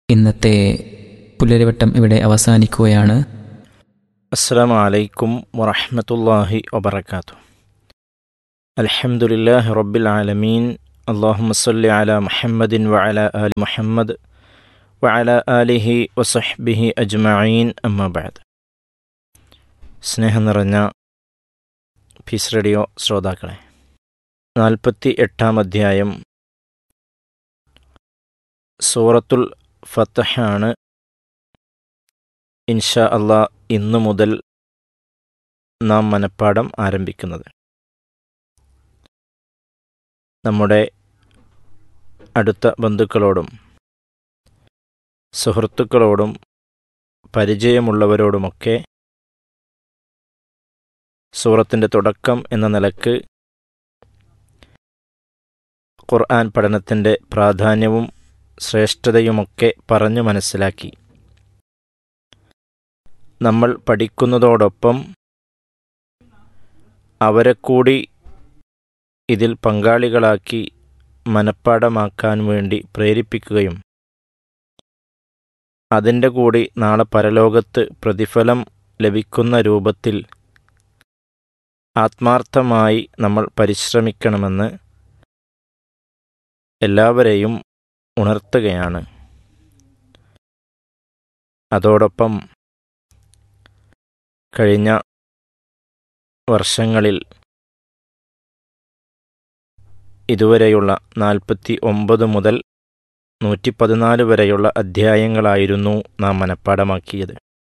ഇന്നത്തെ പുലരിവട്ടം ഇവിടെ അവസാനിക്കുകയാണ് السلام عليكم ورحمة الله وبركاته الحمد لله رب العالمين اللهم صل على محمد وعلى آل محمد وعلى آله وصحبه أجمعين أما بعد സ്നേഹം നിറഞ്ഞ പീസ് റേഡിയോ ശ്രോതാക്കളെ നാൽപ്പത്തി എട്ടാം അധ്യായം സൂറത്തുൽ ഫത്തഹാണ് ഇൻഷാ അള്ളാ ഇന്നു മുതൽ നാം മനഃപ്പാഠം ആരംഭിക്കുന്നത് നമ്മുടെ അടുത്ത ബന്ധുക്കളോടും സുഹൃത്തുക്കളോടും പരിചയമുള്ളവരോടുമൊക്കെ സൂറത്തിൻ്റെ തുടക്കം എന്ന നിലക്ക് ഖുർആൻ പഠനത്തിൻ്റെ പ്രാധാന്യവും ശ്രേഷ്ഠതയുമൊക്കെ പറഞ്ഞു മനസ്സിലാക്കി നമ്മൾ പഠിക്കുന്നതോടൊപ്പം അവരെ കൂടി ഇതിൽ പങ്കാളികളാക്കി മനഃപ്പാടമാക്കാൻ വേണ്ടി പ്രേരിപ്പിക്കുകയും അതിൻ്റെ കൂടി നാളെ പരലോകത്ത് പ്രതിഫലം ലഭിക്കുന്ന രൂപത്തിൽ ആത്മാർത്ഥമായി നമ്മൾ പരിശ്രമിക്കണമെന്ന് എല്ലാവരെയും ഉണർത്തുകയാണ് അതോടൊപ്പം കഴിഞ്ഞ വർഷങ്ങളിൽ ഇതുവരെയുള്ള നാൽപ്പത്തി ഒമ്പത് മുതൽ നൂറ്റി പതിനാല് വരെയുള്ള അധ്യായങ്ങളായിരുന്നു നാം മനഃപ്പാടമാക്കിയത്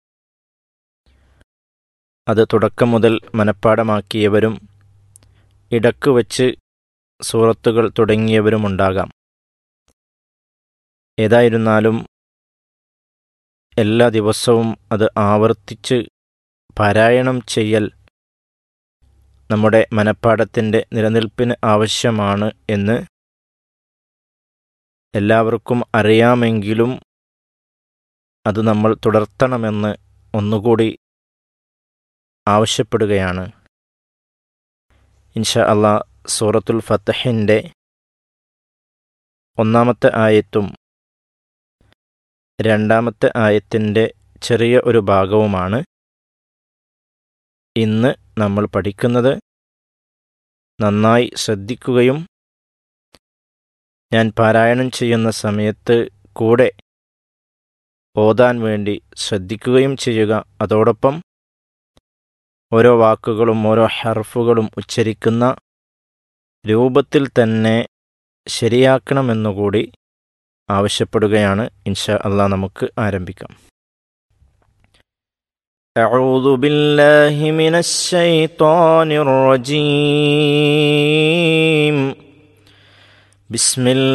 അത് തുടക്കം മുതൽ മനഃപ്പാടമാക്കിയവരും ഇടക്ക് വച്ച് സൂറത്തുകൾ തുടങ്ങിയവരുമുണ്ടാകാം ഏതായിരുന്നാലും എല്ലാ ദിവസവും അത് ആവർത്തിച്ച് പാരായണം ചെയ്യൽ നമ്മുടെ മനഃപ്പാടത്തിൻ്റെ നിലനിൽപ്പിന് ആവശ്യമാണ് എന്ന് എല്ലാവർക്കും അറിയാമെങ്കിലും അത് നമ്മൾ തുടർത്തണമെന്ന് ഒന്നുകൂടി ആവശ്യപ്പെടുകയാണ് ഇൻഷാ അള്ളാ സൂറത്തുൽ ഫത്തഹിൻ്റെ ഒന്നാമത്തെ ആയത്തും രണ്ടാമത്തെ ആയത്തിൻ്റെ ചെറിയ ഒരു ഭാഗവുമാണ് ഇന്ന് നമ്മൾ പഠിക്കുന്നത് നന്നായി ശ്രദ്ധിക്കുകയും ഞാൻ പാരായണം ചെയ്യുന്ന സമയത്ത് കൂടെ ഓതാൻ വേണ്ടി ശ്രദ്ധിക്കുകയും ചെയ്യുക അതോടൊപ്പം ഓരോ വാക്കുകളും ഓരോ ഹർഫുകളും ഉച്ചരിക്കുന്ന രൂപത്തിൽ തന്നെ ശരിയാക്കണമെന്നുകൂടി ആവശ്യപ്പെടുകയാണ് ഇൻഷാ അള്ളാഹ് നമുക്ക് ആരംഭിക്കാം أعوذ بالله من الشيطان الرجيم بسم الله